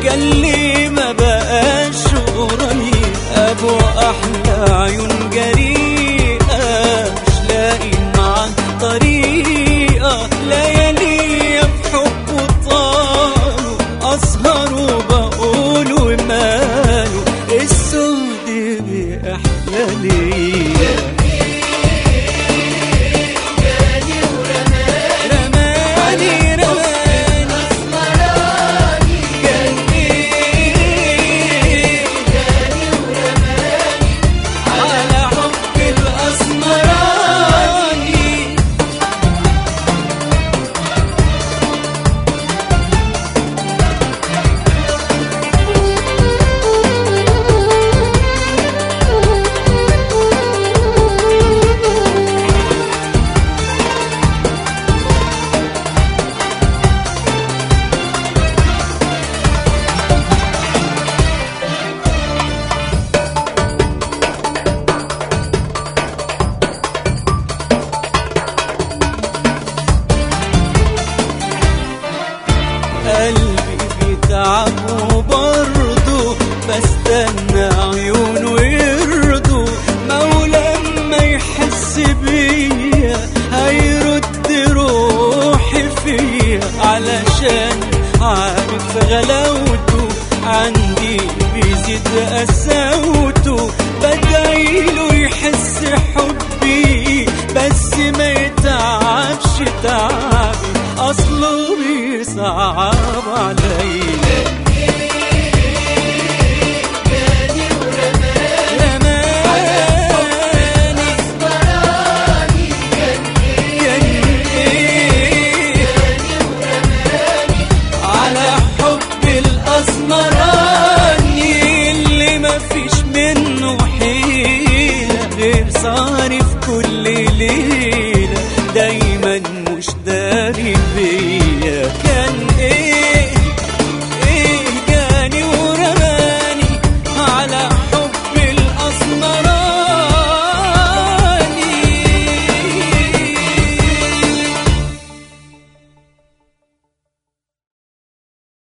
يلي ما بقاش قريب ابو احلى عيون جريئه مش لاقي معاه طريقه ليالي في حبه طالوا اسهر وبقول وماله السود بأحلى ليا رماني رماني على حب الأسمراني قلبي بيتعب وبرضه بستنى عيونه يرضوا مولا ما يحس بيا هيرد روحي فيا علشان عارف غلاوته عندي بيزيد قساوته بدعيله يحس حبي بس ما يتعبش تعبي اصله بيصعب عليا رماني جنني على حب الأسمراني اللي ما فيش منه حيلة غير صارف كل ليلة دايما مش داري بيا